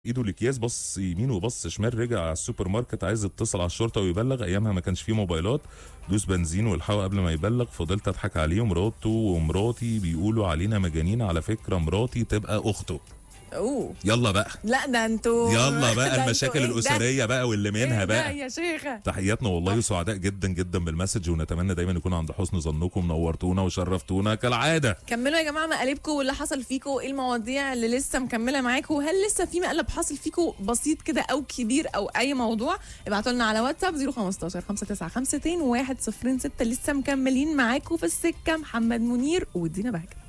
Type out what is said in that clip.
ايده الاكياس بص يمين وبص شمال رجع على السوبر ماركت عايز يتصل على الشرطه ويبلغ ايامها ما كانش فيه موبايلات دوس بنزين والحقه قبل ما يبلغ فضلت اضحك عليه ومراته ومراتي بيقولوا علينا مجانين على فكره مراتي تبقى اخته اوه يلا بقى لا ده انتوا يلا ده بقى انتوا المشاكل إيه ده؟ الاسريه بقى واللي منها إيه ده بقى يا شيخه تحياتنا والله سعداء جدا جدا بالمسج ونتمنى دايما يكون عند حسن ظنكم نورتونا وشرفتونا كالعاده كملوا يا جماعه مقالبكم واللي حصل فيكم ايه المواضيع اللي لسه مكمله معاكم وهل لسه في مقلب حاصل فيكم بسيط كده او كبير او اي موضوع ابعتوا لنا على واتساب 015 595 106 لسه مكملين معاكم في السكه محمد منير ودينا بهجت